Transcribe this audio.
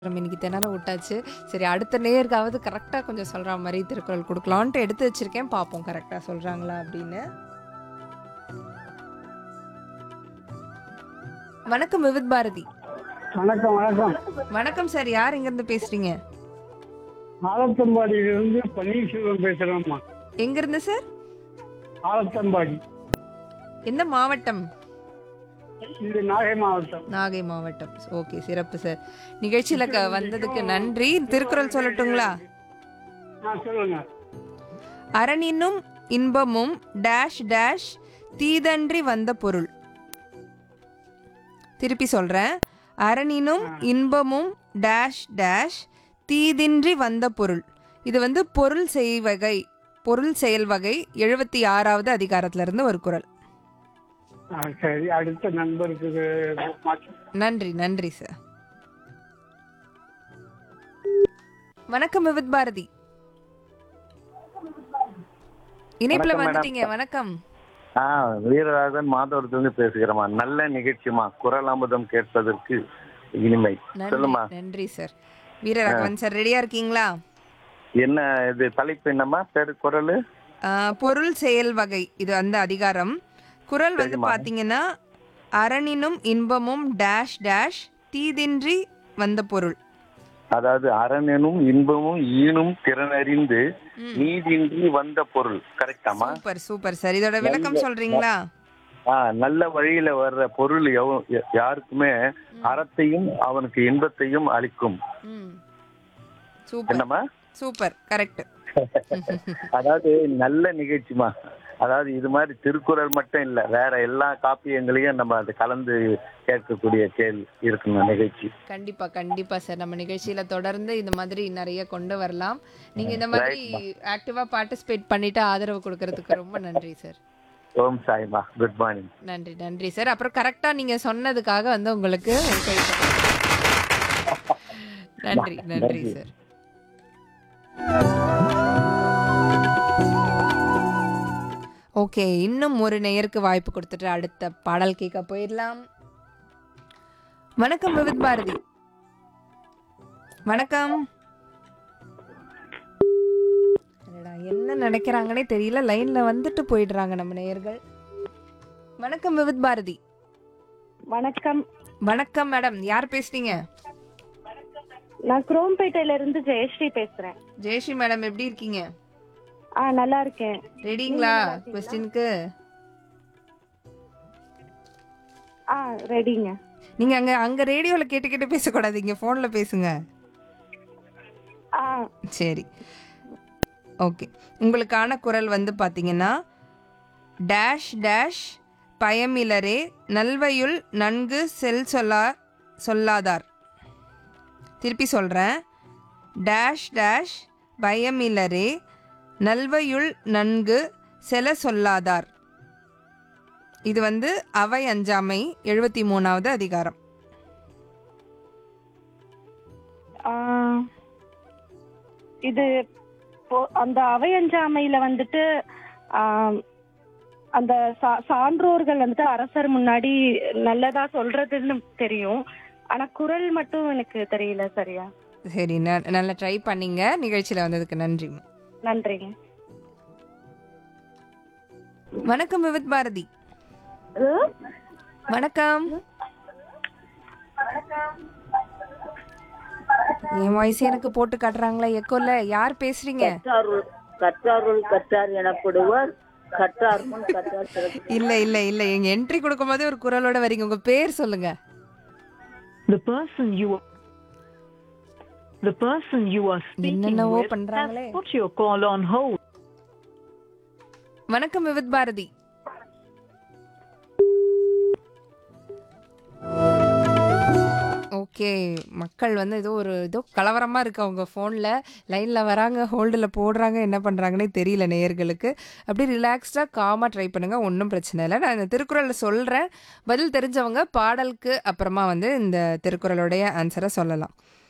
நம்ம இன்னைக்கு திணற விட்டாச்சு சரி அடுத்த நேயருக்காவது கரெக்டாக கொஞ்சம் சொல்கிற மாதிரி திருக்குறள் கொடுக்கலான்ட்டு எடுத்து வச்சிருக்கேன் பார்ப்போம் கரெக்டாக சொல்கிறாங்களா அப்படின்னு வணக்கம் விவித் பாரதி வணக்கம் வணக்கம் வணக்கம் சார் யார் இங்கேருந்து பேசுகிறீங்க ஆலத்தம்பாடியிலிருந்து பன்னீர்செல்வம் பேசுறேம்மா எங்கேருந்து சார் ஆலத்தம்பாடி எந்த மாவட்டம் இது நாகை மாவட்டம் நாகை மாவட்டம் ஓகே சிறப்பு சார் நிகழ்ச்சியில் க வந்ததுக்கு நன்றி திருக்குறள் சொல்லட்டுங்களா ஆ சொல்லுங்க அரணினும் இன்பமும் டேஷ் டேஷ் தீதன்றி வந்த பொருள் திருப்பி சொல்றேன் அரணினும் இன்பமும் டேஷ் டேஷ் தீதின்றி வந்த பொருள் இது வந்து பொருள் செய்வகை பொருள் செயல் வகை எழுபத்தி ஆறாவது அதிகாரத்துல இருந்து ஒரு குறள் ஆ சரி அடுத்த நண்பருக்கு மாற்றம். நன்றி நன்றி சார் வணக்கம் விவித் பாரதி இணைப்புல வணக்கம், வந்துட்டீங்க வணக்கம் ஆ வீரராகவன் மாதவரத்துலேருந்து பேசுகிறேம்மா நல்ல நிகழ்ச்சிமா குரல் அமுதம் கேட்பதற்கு இனிமை நன்றி சொல்லுமா நன்றி சார் வீரராகவன் சார் ரெடியா இருக்கீங்களா என்ன இது தலைப்பு என்னம்மா பேர் குரல் ஆ, பொருள் செயல் வகை இது அந்த அதிகாரம் குறள் வந்து சரிம்மா. பாத்தீங்கன்னா அரணினும் இன்பமும் டேஷ் டேஷ் தீதின்றி வந்த பொருள் அதாவது அரணனும் இன்பமும் ஈனும் திறனறிந்து ம். நீதின்றி வந்த பொருள் கரெக்டாமா சூப்பர் சூப்பர் சார் இதோட விளக்கம் சொல்றீங்களா ஆ நல்ல வழியில வர்ற பொருள் எவ- ய- யாருக்குமே அறத்தையும் அவனுக்கு இன்பத்தையும் அளிக்கும் ம் சூப்பர் என்னம்மா சூப்பர் கரெக்ட் அதாவது நல்ல நிகழ்ச்சிமா அதாவது இது மாதிரி திருக்குறள் மட்டும் இல்ல வேற எல்லா காப்பியங்களையும் நம்ம அது கலந்து கேட்கக்கூடிய கேள் இருக்கணும் நிகழ்ச்சி கண்டிப்பா கண்டிப்பா சார் நம்ம நிகழ்ச்சியில தொடர்ந்து இந்த மாதிரி நிறைய கொண்டு வரலாம் நீங்க இந்த மாதிரி ஆக்டிவா பார்ட்டிசிபேட் பண்ணிட்டு ஆதரவு கொடுக்கறதுக்கு ரொம்ப நன்றி சார் ஓம் சாய்மா குட் மார்னிங் நன்றி நன்றி சார் அப்புறம் கரெக்டா நீங்க சொன்னதுக்காக வந்து உங்களுக்கு ஒரு கை தட்டல். நன்றி நன்றி சார் ஓகே இன்னும் ஒரு நேயருக்கு வாய்ப்பு கொடுத்துட்டு அடுத்த பாடல் கேட்க போயிடலாம் வணக்கம் விவித் பாரதி வணக்கம் அடடா, என்ன நினைக்கிறாங்கன்னே தெரியல லைன்ல வந்துட்டு போயிடுறாங்க நம்ம நேயர்கள் வணக்கம் விவித் பாரதி வணக்கம் வணக்கம் மேடம் யார் பேசுறீங்க நான் குரோம்பேட்டையில இருந்து ஜெயஸ்ரீ பேசுறேன் ஜெயஸ்ரீ மேடம் எப்படி இருக்கீங்க ஆ நல்லா இருக்கேன் ரெடிங்களா கொஸ்டினுக்கு ஆ ரெடிங்க நீங்க அங்க அங்க ரேடியோல கேட்டு கேட்டு பேசக்கூடாது இங்க போன்ல பேசுங்க ஆ சரி ஓகே உங்களுக்கான குரல் வந்து பாத்தீங்கன்னா டேஷ் டேஷ் பயமிலரே நல்வையுள் நன்கு செல் சொல்லா சொல்லாதார் திருப்பி சொல்கிறேன் டேஷ் டேஷ் பயமிலரே நல்வையுள் நன்கு செல சொல்லாதார் இது வந்து அவை அஞ்சாமை எழுபத்தி மூணாவது அதிகாரம் ஆ, இது போ- அந்த அவையஞ்சாமையில வந்துட்டு ஆ, அந்த சா- சான்றோர்கள் வந்துட்டு அரசர் முன்னாடி நல்லதா சொல்றதுன்னு தெரியும் ஆனா குரல் மட்டும் எனக்கு தெரியல சரியா சரி ந- நல்லா ட்ரை பண்ணீங்க நிகழ்ச்சியில் வந்ததுக்கு நன்றி நன்றிங்க வணக்கம் விவித் பாரதி வணக்கம் என் வாய்ஸ் எனக்கு போட்டு காட்டுறாங்களா எக்கோல யார் பேசுறீங்க கற்றாருள் கற்றாருள் கற்றார் எனப்படுவார் கற்றார் முன் கற்றார் சிறப்பு இல்ல இல்ல இல்ல எங்க என்ட்ரி கொடுக்கும் போதே ஒரு குரலோட வரீங்க உங்க பேர் சொல்லுங்க The person you are the person you are speaking என்னென்னவோ with பண்றாங்களே. has put your call on hold. வணக்கம் விவித் பாரதி ஓகே மக்கள் வந்து ஏதோ ஒரு ஏதோ கலவரமா இருக்கு அவங்க ஃபோனில் லைனில் வராங்க ஹோல்டில் போடுறாங்க என்ன பண்ணுறாங்கன்னே தெரியல நேயர்களுக்கு அப்படியே ரிலாக்ஸ்டாக காமாக ட்ரை பண்ணுங்க ஒன்றும் பிரச்சனை இல்லை நான் இந்த திருக்குறளில் சொல்கிறேன் பதில் தெரிஞ்சவங்க பாடலுக்கு அப்புறமா வந்து இந்த திருக்குறளுடைய ஆன்சரை சொல்லலாம்